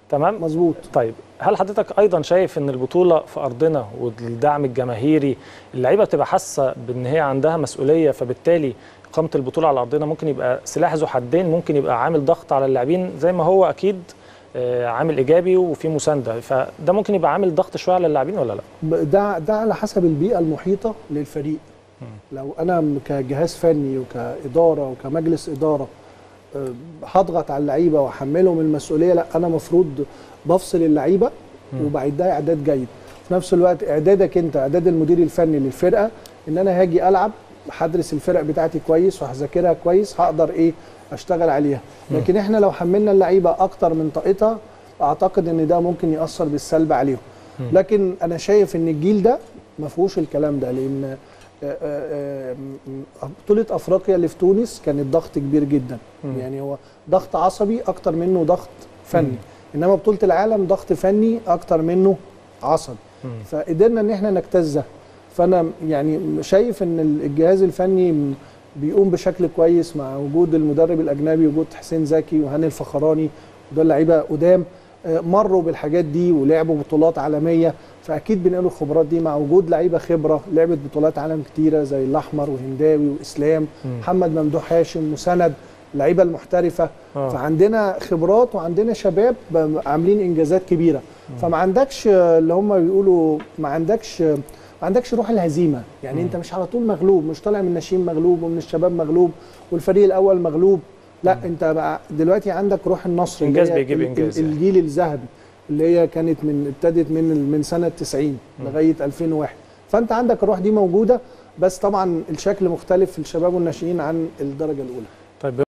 تمام مظبوط طيب هل حضرتك ايضا شايف ان البطوله في ارضنا والدعم الجماهيري اللعيبه بتبقى حاسه بان هي عندها مسؤوليه فبالتالي اقامه البطوله على ارضنا ممكن يبقى سلاح ذو حدين ممكن يبقى عامل ضغط على اللاعبين زي ما هو اكيد آه، عامل ايجابي وفي مسانده فده ممكن يبقى عامل ضغط شويه على اللاعبين ولا لا ب- ده ده على حسب البيئه المحيطه للفريق لو انا م- كجهاز فني وكاداره وكمجلس اداره آه، هضغط على اللعيبه واحملهم المسؤوليه لا انا مفروض بفصل اللعيبه وبعدها اعداد جيد في نفس الوقت اعدادك انت اعداد المدير الفني للفرقه ان انا هاجي العب هدرس الفرق بتاعتي كويس وهذاكرها كويس هقدر ايه اشتغل عليها لكن احنا لو حملنا اللعيبه اكتر من طاقتها اعتقد ان ده ممكن ياثر بالسلب عليهم لكن انا شايف ان الجيل ده ما فيهوش الكلام ده لان آه، آه، آه، بطوله افريقيا اللي في تونس كانت ضغط كبير جدا يعني هو ضغط عصبي اكتر منه ضغط فني انما بطوله العالم ضغط فني اكتر منه عصبي فقدرنا ان احنا نجتاز ده فانا يعني شايف ان الجهاز الفني بيقوم بشكل كويس مع وجود المدرب الاجنبي وجود حسين زكي وهاني الفخراني دول لعيبه قدام آه، مروا بالحاجات دي ولعبوا بطولات عالميه فاكيد بنقلوا الخبرات دي مع وجود لعيبه خبره لعبت بطولات عالم كتيره زي الاحمر وهنداوي واسلام محمد ممدوح هاشم مسند اللعيبه المحترفه آه. فعندنا خبرات وعندنا شباب ب- عاملين انجازات كبيره فما عندكش آه، اللي هم بيقولوا ما عندكش آه، ما عندكش روح الهزيمه يعني انت مش على طول مغلوب مش طالع من الناشئين مغلوب ومن الشباب مغلوب والفريق الاول مغلوب لا انت بقى دلوقتي عندك روح النصر اللي إنجاز هي بيجيب ال- إنجاز ال- يعني. الجيل الذهبي اللي هي كانت من ابتدت من ال- من سنه 90 لغايه 2001 فانت عندك الروح دي موجوده بس طبعا الشكل مختلف في الشباب والناشئين عن الدرجه الاولى طيب